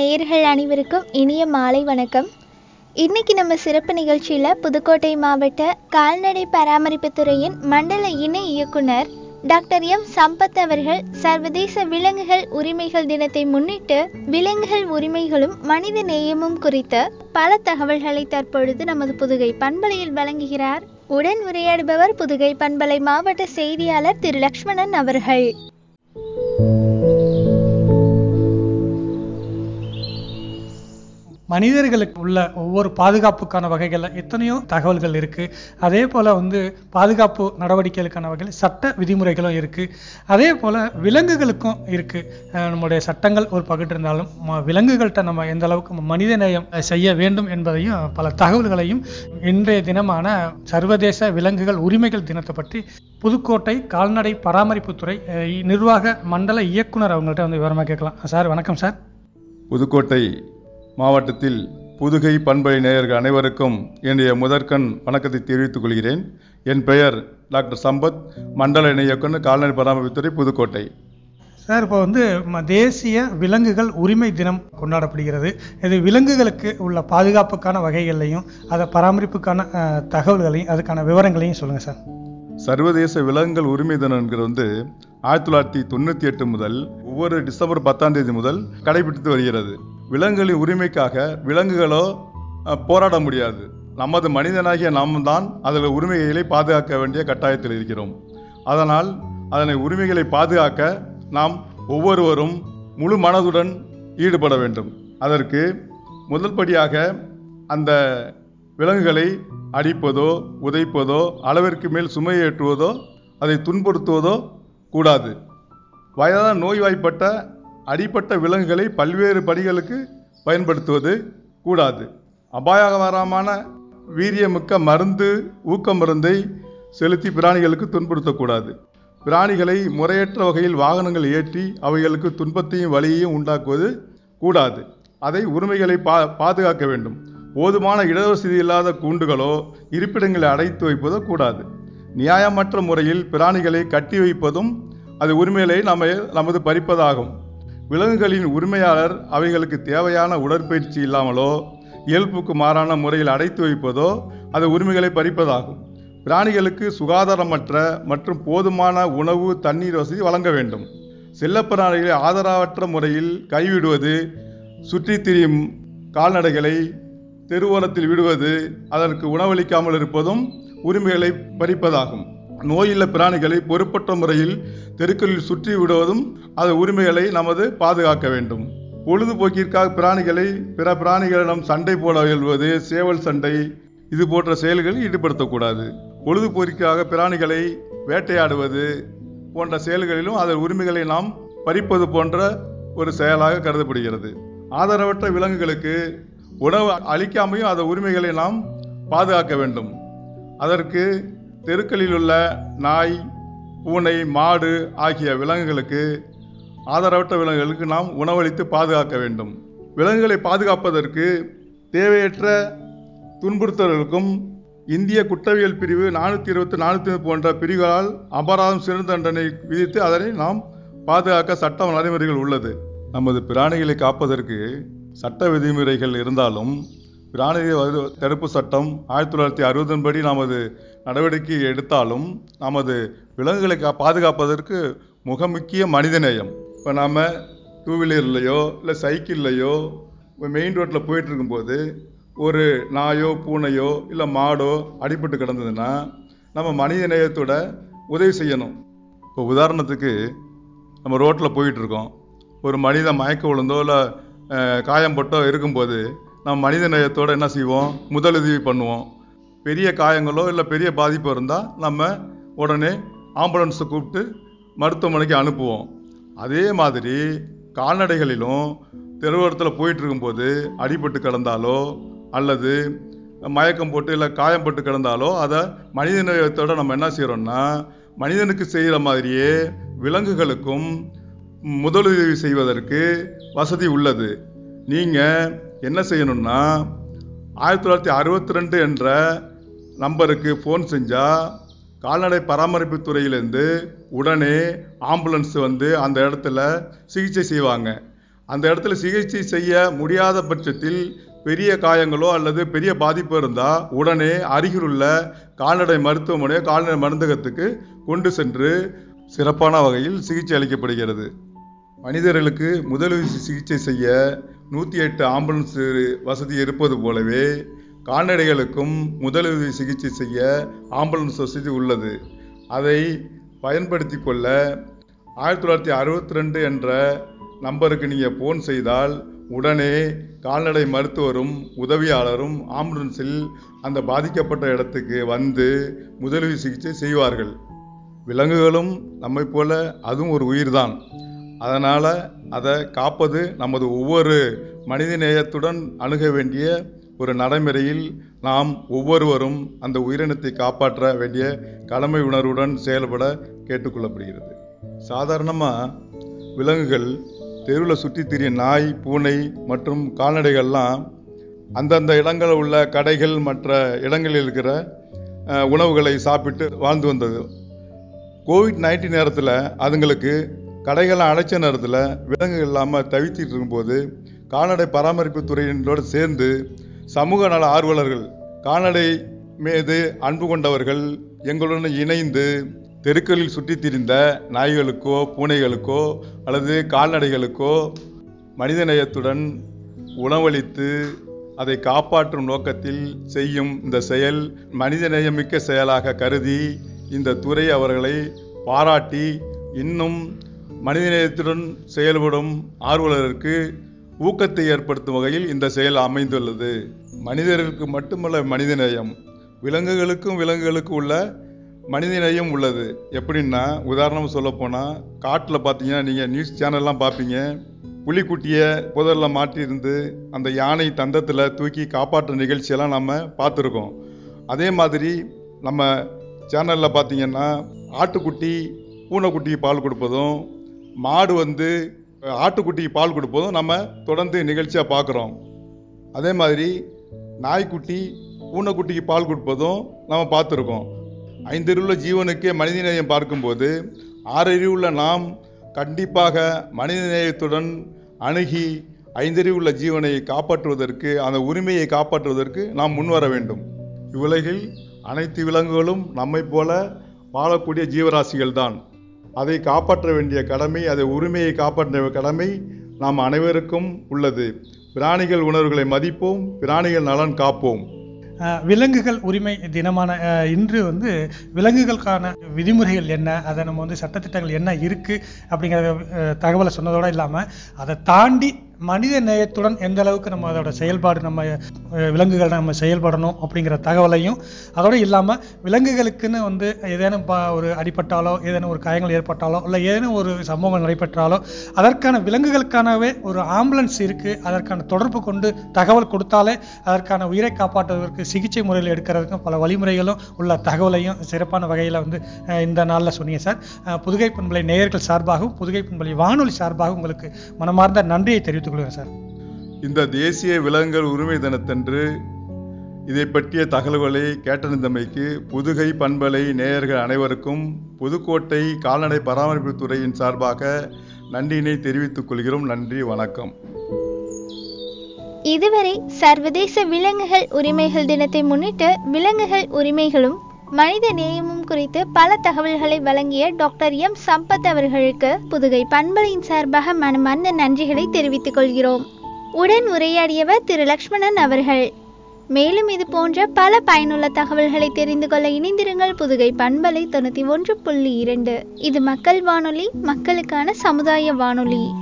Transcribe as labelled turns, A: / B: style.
A: நேயர்கள் அனைவருக்கும் இனிய மாலை வணக்கம் இன்னைக்கு நம்ம சிறப்பு நிகழ்ச்சியில் புதுக்கோட்டை மாவட்ட கால்நடை பராமரிப்பு துறையின் மண்டல இணை இயக்குனர் டாக்டர் எம் சம்பத் அவர்கள் சர்வதேச விலங்குகள் உரிமைகள் தினத்தை முன்னிட்டு விலங்குகள் உரிமைகளும் மனித நேயமும் குறித்த பல தகவல்களை தற்பொழுது நமது புதுகை பண்பலையில் வழங்குகிறார் உடன் உரையாடுபவர் புதுகை பண்பலை மாவட்ட செய்தியாளர் திரு லக்ஷ்மணன் அவர்கள்
B: மனிதர்களுக்கு உள்ள ஒவ்வொரு பாதுகாப்புக்கான வகைகளில் எத்தனையோ தகவல்கள் இருக்குது அதே போல் வந்து பாதுகாப்பு நடவடிக்கைகளுக்கான வகையில் சட்ட விதிமுறைகளும் இருக்குது அதே போல் விலங்குகளுக்கும் இருக்குது நம்முடைய சட்டங்கள் ஒரு பகிட்டு இருந்தாலும் ம- விலங்குகள்கிட்ட நம்ம எந்த அளவுக்கு மனித நேயம் செய்ய வேண்டும் என்பதையும் பல தகவல்களையும் இன்றைய தினமான சர்வதேச விலங்குகள் உரிமைகள் தினத்தை பற்றி புதுக்கோட்டை கால்நடை பராமரிப்புத்துறை அஹ், நிர்வாக மண்டல இயக்குனர் அவங்கள்ட்ட வந்து விவரமாக கேட்கலாம் சார் வணக்கம் சார்
C: புதுக்கோட்டை மாவட்டத்தில் புதுகை பண்பலை நேயர்கள் அனைவருக்கும் என்னுடைய முதற்கண் வணக்கத்தை தெரிவித்துக் கொள்கிறேன் என் பெயர் டாக்டர் சம்பத் மண்டல இணை இயக்குனர் கால்நடை பராமரிப்புத்துறை புதுக்கோட்டை
B: சார் இப்போ வந்து ம- தேசிய விலங்குகள் உரிமை தினம் கொண்டாடப்படுகிறது இது விலங்குகளுக்கு உள்ள பாதுகாப்புக்கான வகைகளையும் அதை பராமரிப்புக்கான அஹ், தகவல்களையும் அதுக்கான விவரங்களையும் சொல்லுங்கள் சார்
C: சர்வதேச விலங்குகள் உரிமை தினம்ங்கிறது வந்து ஆயிரத்தி தொள்ளாயிரத்தி தொண்ணூற்றி எட்டு முதல் ஒவ்வொரு டிசம்பர் பத்தாம் தேதி முதல் கடைபிடித்து வருகிறது விலங்குகளின் உரிமைக்காக விலங்குகளோ அஹ், போராட முடியாது நமது மனிதனாகிய நாம் தான் அதில் உரிமைகளை பாதுகாக்க வேண்டிய கட்டாயத்தில் இருக்கிறோம் அதனால் அதனை உரிமைகளை பாதுகாக்க நாம் ஒவ்வொருவரும் முழு மனதுடன் ஈடுபட வேண்டும் அதற்கு முதல் படியாக அந்த விலங்குகளை அடிப்பதோ உதைப்பதோ அளவிற்கு மேல் சுமையேற்றுவதோ அதை துன்புறுத்துவதோ கூடாது வயதான நோய்வாய்ப்பட்ட அடிப்பட்ட விலங்குகளை பல்வேறு பணிகளுக்கு பயன்படுத்துவது கூடாது அபாயகரமான வீரியமிக்க மருந்து ஊக்க மருந்தை செலுத்தி பிராணிகளுக்கு துன்புறுத்தக்கூடாது பிராணிகளை முறையற்ற வகையில் வாகனங்கள் ஏற்றி அவைகளுக்கு துன்பத்தையும் வலியையும் உண்டாக்குவது கூடாது அதை உரிமைகளை பா பாதுகாக்க வேண்டும் போதுமான இடவசதி இல்லாத கூண்டுகளோ இருப்பிடங்களை அடைத்து வைப்பதோ கூடாது நியாயமற்ற முறையில் பிராணிகளை கட்டி வைப்பதும் அது உரிமைகளை நம்ம நமது பறிப்பதாகும் விலங்குகளின் உரிமையாளர் அவைகளுக்கு தேவையான உடற்பயிற்சி இல்லாமலோ இயல்புக்கு மாறான முறையில் அடைத்து வைப்பதோ அது உரிமைகளை பறிப்பதாகும் பிராணிகளுக்கு சுகாதாரமற்ற மற்றும் போதுமான உணவு தண்ணீர் வசதி வழங்க வேண்டும் செல்லப்பிராணிகளை ஆதரவற்ற முறையில் கைவிடுவது சுற்றித் திரியும் கால்நடைகளை தெருவோரத்தில் விடுவது அதற்கு உணவளிக்காமல் இருப்பதும் உரிமைகளை பறிப்பதாகும் நோயுள்ள பிராணிகளை பொறுப்பற்ற முறையில் தெருக்களில் சுற்றி விடுவதும் அது உரிமைகளை நமது பாதுகாக்க வேண்டும் பொழுதுபோக்கிற்காக பிராணிகளை பிற பிராணிகளிடம் சண்டை போட இயல்வது சேவல் சண்டை இது போன்ற செயல்களில் ஈடுபடுத்தக்கூடாது பொழுதுபோக்கிற்காக பிராணிகளை வேட்டையாடுவது போன்ற செயல்களிலும் அதன் உரிமைகளை நாம் பறிப்பது போன்ற ஒரு செயலாக கருதப்படுகிறது ஆதரவற்ற விலங்குகளுக்கு உணவு அளிக்காமையும் அதன் உரிமைகளை நாம் பாதுகாக்க வேண்டும் அதற்கு தெருக்களில் உள்ள நாய் பூனை மாடு ஆகிய விலங்குகளுக்கு ஆதரவற்ற விலங்குகளுக்கு நாம் உணவளித்து பாதுகாக்க வேண்டும் விலங்குகளை பாதுகாப்பதற்கு தேவையற்ற துன்புறுத்தல்களுக்கும் இந்திய குற்றவியல் பிரிவு நானூற்றி இருபத்தி நானூற்றி போன்ற பிரிவுகளால் அபராதம் சிறு தண்டனை விதித்து அதனை நாம் பாதுகாக்க சட்ட நடைமுறைகள் உள்ளது நமது பிராணிகளை காப்பதற்கு சட்ட விதிமுறைகள் இருந்தாலும் பிராணிகள் வரு- தடுப்பு சட்டம் ஆயிரத்தி தொள்ளாயிரத்தி அறுபதன் படி நமது நடவடிக்கை எடுத்தாலும் நமது விலங்குகளை கா பாதுகாப்பதற்கு மிக முக்கிய மனிதநேயம் இப்போ நாம் டூ வீலர்லையோ இல்லை சைக்கிள்லையோ மெயின் ரோட்டில் போயிட்டு இருக்கும்போது ஒரு நாயோ பூனையோ இல்லை மாடோ அடிபட்டு கிடந்ததுன்னா நம்ம மனித நேயத்தோட உதவி செய்யணும் இப்போ உதாரணத்துக்கு நம்ம ரோட்டில் போயிட்டு இருக்கோம் ஒரு மனிதன் மயக்க விழுந்தோ இல்லை காயம்பட்டோ இருக்கும்போது நம்ம மனித நேயத்தோட என்ன செய்வோம் முதலுதவி பண்ணுவோம் பெரிய காயங்களோ இல்லை பெரிய பாதிப்பு இருந்தால் நம்ம உடனே ஆம்புலன்ஸை கூப்பிட்டு மருத்துவமனைக்கு அனுப்புவோம் அதே மாதிரி கால்நடைகளிலும் தெருவோரத்தில் போயிட்டு இருக்கும்போது அடிபட்டு கிடந்தாலோ அல்லது மயக்கம் போட்டு இல்லை காயம் பட்டு கிடந்தாலோ அதை மனித நேயத்தோட நம்ம என்ன செய்கிறோம்னா மனிதனுக்கு செய்கிற மாதிரியே விலங்குகளுக்கும் முதலுதவி செய்வதற்கு வசதி உள்ளது நீங்கள் என்ன செய்யணும்னா ஆயிரத்தி தொள்ளாயிரத்தி அறுபத்தி ரெண்டு என்ற நம்பருக்கு ஃபோன் செஞ்சால் கால்நடை பராமரிப்பு துறையிலேருந்து உடனே ஆம்புலன்ஸ் வந்து அந்த இடத்துல சிகிச்சை செய்வாங்க அந்த இடத்துல சிகிச்சை செய்ய முடியாத பட்சத்தில் பெரிய காயங்களோ அல்லது பெரிய பாதிப்பு இருந்தால் உடனே அருகிலுள்ள கால்நடை மருத்துவமனையோ கால்நடை மருந்தகத்துக்கு கொண்டு சென்று சிறப்பான வகையில் சிகிச்சை அளிக்கப்படுகிறது மனிதர்களுக்கு முதலுதவி சிகிச்சை செய்ய நூற்றி எட்டு ஆம்புலன்ஸ் வசதி இருப்பது போலவே கால்நடைகளுக்கும் முதலுதவி சிகிச்சை செய்ய ஆம்புலன்ஸ் வசதி உள்ளது அதை பயன்படுத்தி கொள்ள ஆயிரத்தி தொள்ளாயிரத்தி அறுபத்தி ரெண்டு என்ற நம்பருக்கு நீங்கள் ஃபோன் செய்தால் உடனே கால்நடை மருத்துவரும் உதவியாளரும் ஆம்புலன்ஸில் அந்த பாதிக்கப்பட்ட இடத்துக்கு வந்து முதலுதவி சிகிச்சை செய்வார்கள் விலங்குகளும் நம்மை போல அதுவும் ஒரு உயிர்தான் அதனால் அதை காப்பது நமது ஒவ்வொரு மனித நேயத்துடன் அணுக வேண்டிய ஒரு நடைமுறையில் நாம் ஒவ்வொருவரும் அந்த உயிரினத்தை காப்பாற்ற வேண்டிய கடமை உணர்வுடன் செயல்பட கேட்டுக்கொள்ளப்படுகிறது சாதாரணமாக விலங்குகள் தெருவில் சுற்றி திரியும் நாய் பூனை மற்றும் கால்நடைகள்லாம் அந்தந்த இடங்களில் உள்ள கடைகள் மற்ற இடங்களில் இருக்கிற அஹ், உணவுகளை சாப்பிட்டு வாழ்ந்து வந்தது கோவிட் நைன்டீன் நேரத்தில் அதுங்களுக்கு கடைகள்லாம் அடைச்ச நேரத்தில் விலங்குகள் இல்லாமல் தவித்திட்டு இருக்கும்போது கால்நடை பராமரிப்பு துறையினரோடு சேர்ந்து சமூக நல ஆர்வலர்கள் கால்நடை மீது அன்பு கொண்டவர்கள் எங்களுடன் இணைந்து தெருக்களில் சுற்றித் திரிந்த நாய்களுக்கோ பூனைகளுக்கோ அல்லது கால்நடைகளுக்கோ மனிதநேயத்துடன் உணவளித்து அதை காப்பாற்றும் நோக்கத்தில் செய்யும் இந்த செயல் மனிதநேயமிக்க செயலாக கருதி இந்த துறை அவர்களை பாராட்டி இன்னும் மனிதநேயத்துடன் செயல்படும் ஆர்வலருக்கு ஊக்கத்தை ஏற்படுத்தும் வகையில் இந்த செயல் அமைந்துள்ளது மனிதர்களுக்கு மட்டுமல்ல மனிதநேயம் விலங்குகளுக்கும் விலங்குகளுக்கும் உள்ள மனிதநேயம் உள்ளது எப்படின்னா உதாரணம் சொல்லப் போனால் காட்டில் பார்த்தீங்கன்னா நீங்கள் நியூஸ் சேனல்லாம் பார்ப்பீங்க புலிக்குட்டியை புதரில் மாட்டியிருந்து அந்த யானை தந்தத்தில் தூக்கி காப்பாற்ற நிகழ்ச்சியெல்லாம் நம்ம பார்த்துருக்கோம் அதே மாதிரி நம்ம சேனலில் பார்த்தீங்கன்னா ஆட்டுக்குட்டி பூனைக்குட்டிக்கு பால் கொடுப்பதும் மாடு வந்து ஆட்டுக்குட்டிக்கு பால் கொடுப்பதும் நம்ம தொடர்ந்து நிகழ்ச்சியாக பார்க்குறோம் அதே மாதிரி நாய்க்குட்டி பூனைக்குட்டிக்கு பால் கொடுப்பதும் நம்ம பார்த்துருக்கோம் ஐந்தறிவுள்ள ஜீவனுக்கே மனிதநேயம் பார்க்கும்போது ஆறறிவுள்ள நாம் கண்டிப்பாக மனிதநேயத்துடன் அணுகி ஐந்தறிவுள்ள ஜீவனை காப்பாற்றுவதற்கு அந்த உரிமையை காப்பாற்றுவதற்கு நாம் முன்வர வேண்டும் இவ்வுலகில் அனைத்து விலங்குகளும் நம்மைப் போல வாழக்கூடிய ஜீவராசிகள் தான் அதை காப்பாற்ற வேண்டிய கடமை அதை உரிமையை காப்பாற்ற வேண்டிய கடமை நாம் அனைவருக்கும் உள்ளது பிராணிகள் உணர்வுகளை மதிப்போம் பிராணிகள் நலன் காப்போம்
B: அஹ், விலங்குகள் உரிமை தினமான அஹ், இன்று வந்து விலங்குகளுக்கான விதிமுறைகள் என்ன அதை நம்ம வந்து சட்டத்திட்டங்கள் என்ன இருக்கு அப்படிங்கிற அஹ், தகவலை சொன்னதோட இல்லாமல் அதை தாண்டி மனித நேயத்துடன் எந்த அளவுக்கு நம்ம அதோட செயல்பாடு நம்ம அஹ், விலங்குகள் நம்ம செயல்படணும் அப்படிங்கிற தகவலையும் அதோடு இல்லாமல் விலங்குகளுக்குன்னு வந்து ஏதேனும் பா- ஒரு அடிபட்டாலோ ஏதேனும் ஒரு காயங்கள் ஏற்பட்டாலோ இல்லை ஏதேனும் ஒரு சம்பவங்கள் நடைபெற்றாலோ அதற்கான விலங்குகளுக்கானவே ஒரு ஆம்புலன்ஸ் இருக்கு அதற்கான தொடர்பு கொண்டு தகவல் கொடுத்தாலே அதற்கான உயிரை காப்பாற்றுவதற்கு சிகிச்சை முறையில் எடுக்கிறதுக்கும் பல வழிமுறைகளும் உள்ள தகவலையும் சிறப்பான வகையில் வந்து அஹ், இந்த நாளில் சொன்னீங்க சார் அஹ், புதுகை பண்பலை நேயர்கள் சார்பாகவும் புதுகை பண்பலை வானொலி சார்பாகவும் உங்களுக்கு மனமார்ந்த நன்றியை தெரிவித்துக் கொள்கிறேன் சார்
C: இந்த தேசிய விலங்குகள் உரிமை தினத்தன்று இதை பற்றிய தகவல்களை கேட்டறிந்தமைக்கு புதுகை பண்பலை நேயர்கள் அனைவருக்கும் புதுக்கோட்டை கால்நடை பராமரிப்பு துறையின் சார்பாக நன்றியினை தெரிவித்துக் கொள்கிறோம் நன்றி வணக்கம்
A: இதுவரை சர்வதேச விலங்குகள் உரிமைகள் தினத்தை முன்னிட்டு விலங்குகள் உரிமைகளும் மனித நேயமும் குறித்து பல தகவல்களை வழங்கிய டாக்டர் எம் சம்பத் அவர்களுக்கு புதுகை பண்பலையின் சார்பாக மனமார்ந்த நன்றிகளை தெரிவித்துக் கொள்கிறோம் உடன் உரையாடியவர் திரு லக்ஷ்மணன் அவர்கள் மேலும் இது போன்ற பல பயனுள்ள தகவல்களை தெரிந்து கொள்ள இணைந்திருங்கள் புதுகை பண்பலை தொண்ணூற்றி ஒன்று புள்ளி இரண்டு இது மக்கள் வானொலி மக்களுக்கான சமுதாய வானொலி